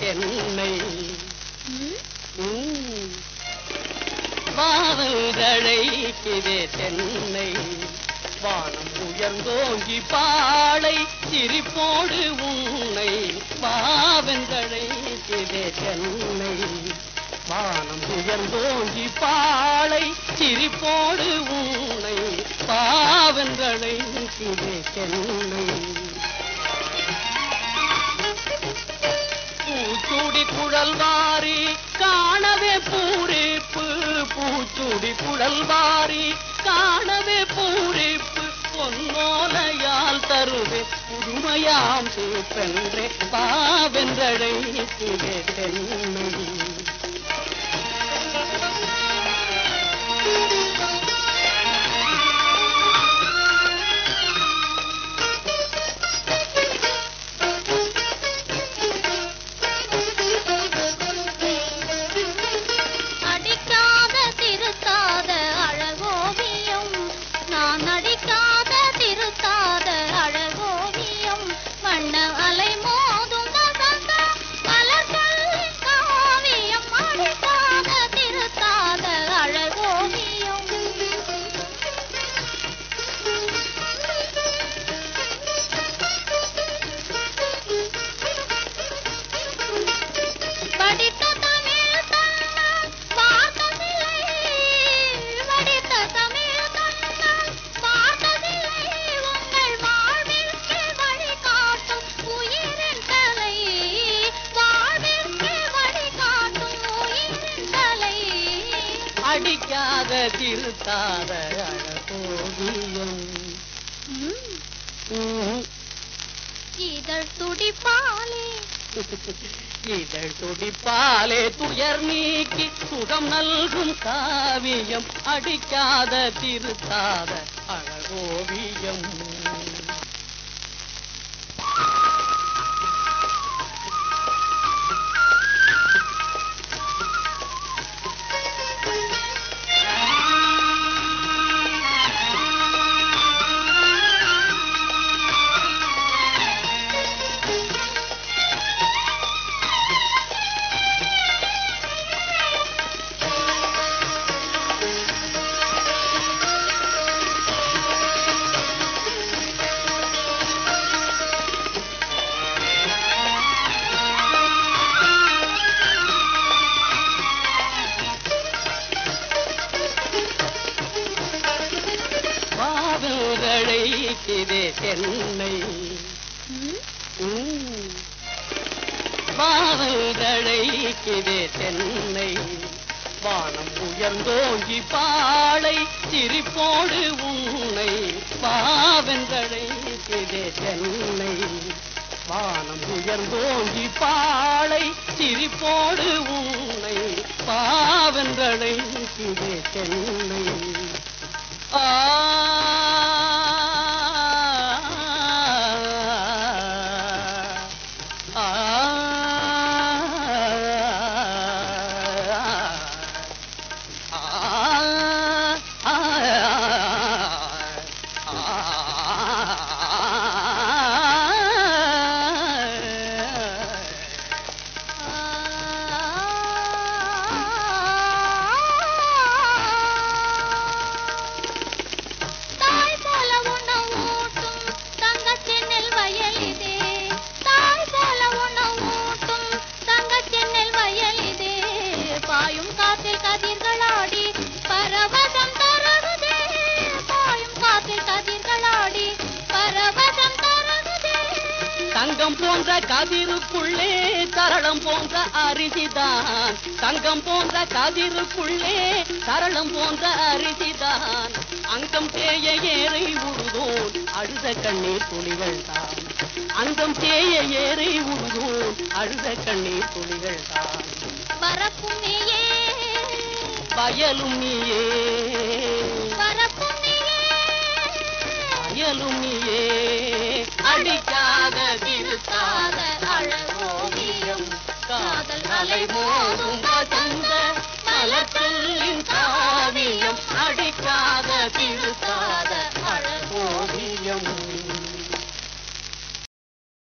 தென்னை உம். வானங்கழைக்குதே தென்னை வானம் உயர்ந்தோங்கி பாளை சிரிப்போடு உன்னை வாவென்றழைக்குதே தென்னை வானம் உயர்ந்தோங்கி பாளை சிரிப்போடு உன்னை பாவென்றழைக்குதே தென்னை பூச்சூடி குழல் வாரி காணவே பூரிப்பு பூச்சூடி குழல் வாரி காணவே பூரிப்பு பொன்னோலையால் தருவே புதுமையாம் சூப்பென்றே பாவென்றழைத்திலே தென்னை அடிக்காத திருத்தாத அழகோவியம் நான் அடிக்காத திருத்தாத அழகோவியம் வண்ண அலை மோதும் வசந்த மலர்களின் காவியம் அடிக்காத திருத்தாத அழகோவியம் படித்த தமிழ் தன்னால் பார்த்ததில்லை படித்த தமிழ் தன்னால் பார்த்ததில்லை உங்கள் வாழ்விற்கு வழிகாட்டும் உயிரின் தலை வாழ்விற்கு வழிகாட்டும் உயிரின் தலை அடிக்காத திருத்தாத அழகோவியம் ம், உம். இதழ் துடிப்பாலே இதழ் துடிப்பாலே துயர் நீக்கி சுகம் நல்கும் காவியம் அடிக்காத திருத்தாத அழகோவியம் பாவங்களைக்கிதே தென்னை ம், பாவங்களைக்கிதே தென்னை வானம் உயர்ந்தோங்கி பாளை சிரிப்போடு உன்னை பாவென்றழைக்கிதே தென்னை வானம் உயர்ந்தோங்கி பாளை சிரிப்போடு உன்னை பாவென்றழைக்கிதே தென்னை ஆ ஆ தாய் போல உணவூட்டும் தங்கச்சென்னல் வயலிதே தாய் போல உணவூட்டும் தங்கச்சென்னல் வயலிதே பாயும் காற்றில் கதிர்களாடி பரவசம் தருகுதே பாயும் காற்றில் கதிர்களாடி பரவசம் தருகுதே தங்கம் போன்ற கதிருக்குள்ளே சரளம் போன்ற அரிசிதான் தங்கம் போன்ற கதிருக்குள்ளே சரளம் போன்ற அரிசிதான் அங்கம் தேய ஏறை உழுதோன் அழுத கண்ணீர் துளிகள் தான் அங்கம் தேய ஏறை உழுதோன் அழுத கண்ணீர் துளிகள் தான் பரப்பும் நீயே வயலும் நீயே பரப்பும் நீயே வயலும் நீயே அடிக்காத திருத்தாத அழகோவியம் காதல் அலை மோதும் வசந்த மலர்களின் காவியம் அடிக்காத திருத்தாத அழகோவியம்